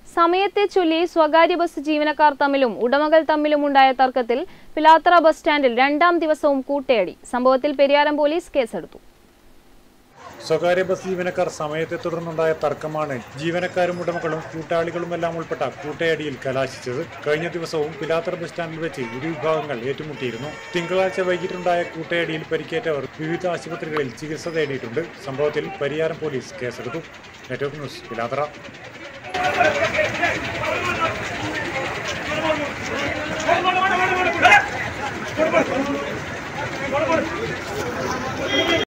സമയത്തെ ചൊല്ലി സ്വകാര്യ ബസ് ജീവനക്കാർ തമ്മിലും ഉടമകൾ തമ്മിലുമുണ്ടായ തർക്കത്തിൽ പിലാത്തറ ബസ് സ്റ്റാൻഡിൽ രണ്ടാം ദിവസവും കൂട്ടയടി സംഭവത്തിൽ പെരിയാരം പോലീസ് കേസെടുത്തു സ്വകാര്യ ബസ് ജീവനക്കാർ സമയത്തെ തുടർന്നുണ്ടായ തർക്കമാണ് ജീവനക്കാരും ഉടമകളും കൂട്ടാളികളും എല്ലാം ഉൾപ്പെട്ട കൂട്ടയടിയിൽ കലാശിച്ചത് കഴിഞ്ഞ ദിവസവും പിലാത്തറ ബസ് സ്റ്റാൻഡിൽ വെച്ച് ഇരു വിഭാഗങ്ങൾ ഏറ്റുമുട്ടിയിരുന്നു തിങ്കളാഴ്ച വൈകിട്ടുണ്ടായ കൂട്ടയടിയിൽ പരിക്കേറ്റവർ വിവിധ ആശുപത്രികളിൽ ചികിത്സ തേടിയിട്ടുണ്ട് സംഭവത്തിൽ പരിയാരം പോലീസ് കേസെടുത്തു നെറ്റ്വർക്ക് ന്യൂസ് പിലാത്തറ Vamos,